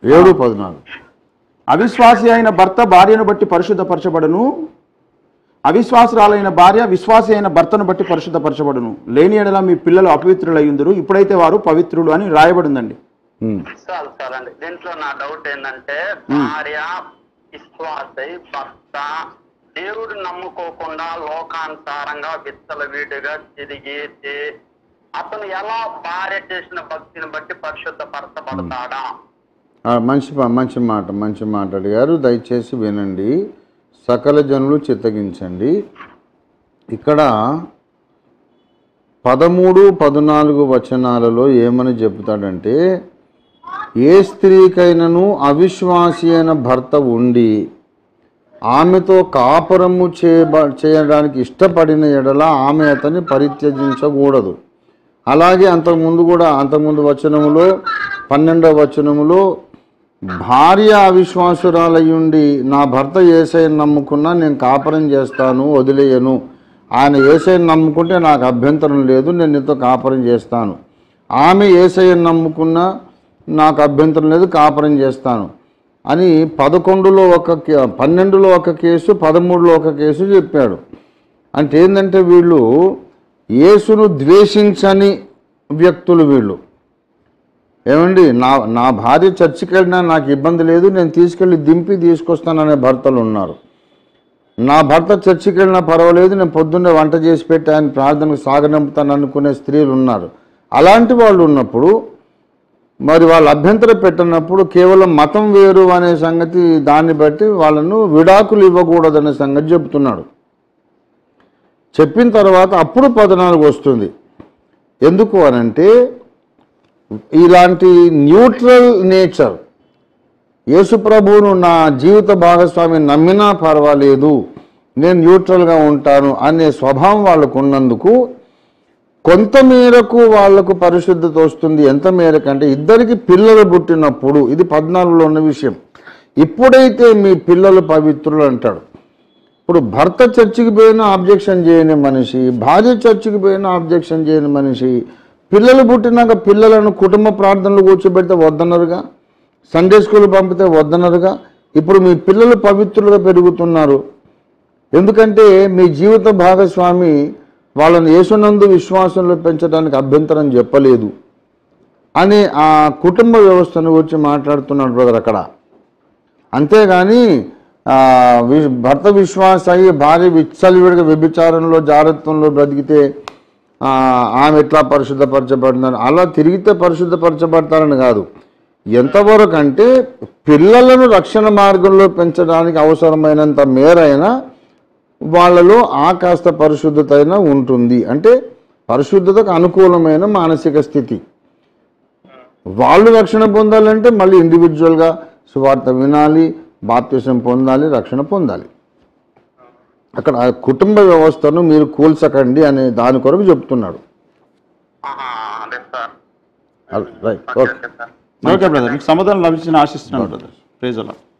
ఏడు పద్నాలుగు అవిశ్వాసి అయిన భర్త భార్యను బట్టి పరిశుద్ధపరచబడును అవిశ్వాసురాలైన భార్య విశ్వాసి అయిన భర్తను బట్టి పరిశుద్ధపరచబడును లేని ఎడల మీ పిల్లలు అపవిత్రులయ్యుందరు ఇప్పుడైతే వారు పవిత్రులు అని రాయబడిందండి ఉమ్. చాలు సార్ అండి దీంట్లో నా డౌట్ ఏంటంటే భార్య విశ్వాసై భర్త దేవుడు నమ్ముకోకుండా లోకానుసారంగా విత్తల వీడిగా తిరిగి తి- అతను ఎలా భార్య చేసిన భక్తిని బట్టి పరిశుద్ధపరచబడతాడా ఆ, మంచి ప- మంచి మాట మంచి మాట అడిగారు దయచేసి వినండి సకల జనులు చిత్తగించండి ఇక్కడ పదమూడు పద్నాలుగు వచనాలలో ఏమని చెబుతాడంటే ఏ స్త్రీకైనను అవిశ్వాసి అయిన భర్త ఉండి ఆమెతో కాపురము చేయబ చేయడానికి ఇష్టపడిన ఎడల ఆమె అతన్ని పరిత్యజించకూడదు అలాగే అంతకుముందు కూడా అంతకుముందు వచనములో పన్నెండవ వచనములో భార్య అవిశ్వాసురాలయ్యుండి నా భర్త ఏసైని నమ్ముకున్నా నేను కాపురం చేస్తాను వదిలేయను ఆయన ఏసైని నమ్ముకుంటే నాకు అభ్యంతరం లేదు నేను నీతో కాపురం చేస్తాను ఆమె ఏసైని నమ్ముకున్నా నాకు అభ్యంతరం లేదు కాపురం చేస్తాను అని పదకొండులో ఒక కే- పన్నెండులో ఒక కేసు పదమూడులో ఒక కేసు చెప్పాడు అంటే ఏంటంటే వీళ్ళు యేసును ద్వేషించని వ్యక్తులు వీళ్ళు ఏమండి నా నా భార్య చర్చికి వెళ్ళినా నాకు ఇబ్బంది లేదు నేను తీసుకెళ్ళి దింపి తీసుకొస్తాననే భర్తలు ఉన్నారు నా భర్త చర్చికి వెళ్ళినా పర్వాలేదు నేను పొద్దున్నే వంట చేసి పెట్టి ఆయన ప్రార్థనకు సాగనంపుతాను అనుకునే స్త్రీలు ఉన్నారు అలాంటి వాళ్ళు ఉన్నప్పుడు మరి వాళ్ళు అభ్యంతరం పెట్టినప్పుడు కేవలం మతం వేరు అనే సంగతి దాన్ని బట్టి వాళ్ళను విడాకులు ఇవ్వకూడదనే సంగతి చెబుతున్నాడు చెప్పిన తర్వాత అప్పుడు పద్నాలుగు వస్తుంది ఎందుకు అనంటే ఇలాంటి న్యూట్రల్ నేచర్ యేసుప్రభువును నా జీవిత భాగస్వామి నమ్మినా పర్వాలేదు నేను న్యూట్రల్గా ఉంటాను అనే స్వభావం వాళ్ళకు ఉన్నందుకు కొంత మేరకు వాళ్లకు పరిశుద్ధత వస్తుంది ఎంత మేరకు అంటే ఇద్దరికి పిల్లలు పుట్టినప్పుడు ఇది పద్నాలుగులో ఉన్న విషయం ఇప్పుడైతే మీ పిల్లలు పవిత్రులు అంటాడు ఇప్పుడు భర్త చర్చికి పోయినా ఆబ్జెక్షన్ చేయని మనిషి భార్య చర్చికి పోయినా ఆబ్జెక్షన్ చేయని మనిషి పిల్లలు పుట్టినాక పిల్లలను కుటుంబ ప్రార్థనలు కూర్చోబెడితే వద్దన్నారుగా సండే స్కూల్ పంపితే వద్దన్నారుగా ఇప్పుడు మీ పిల్లలు పవిత్రులుగా పెరుగుతున్నారు ఎందుకంటే మీ జీవిత భాగస్వామి వాళ్ళని యేసునందు విశ్వాసంలో పెంచడానికి అభ్యంతరం చెప్పలేదు అని ఆ కుటుంబ వ్యవస్థను గురించి మాట్లాడుతున్నాడు బ్రదర్ అక్కడ అంతేగాని ఆ, వి- భర్త విశ్వాస అయ్యి భార్య విచ్చలవిడిగా వ్యభిచారంలో జాగ్రత్తంలో బ్రతికితే ఆ, ఆమె ఎట్లా పరిశుద్ధపరచబడుతుందని అలా తిరిగితే పరిశుద్ధపరచబడతారని కాదు ఎంతవరకు అంటే పిల్లలను రక్షణ మార్గంలో పెంచడానికి అవసరమైనంత మేరైనా వాళ్ళలో ఆ కాస్త పరిశుద్ధత అయినా ఉంటుంది అంటే పరిశుద్ధతకు అనుకూలమైన మానసిక స్థితి వాళ్ళు రక్షణ పొందాలంటే మళ్ళీ ఇండివిజువల్గా సువార్త వినాలి బాప్తిసం పొందాలి రక్షణ పొందాలి అక్కడ ఆ కుటుంబ వ్యవస్థను మీరు కూల్చకండి అనే దాని కొరకు చెప్తున్నాడు ఆహా, అదే sir right okay okay okay sir okay brother మీకు సమాధానం లభించిన ఆశిస్తున్నాను బ్రదర్ ప్రేజ్ అలా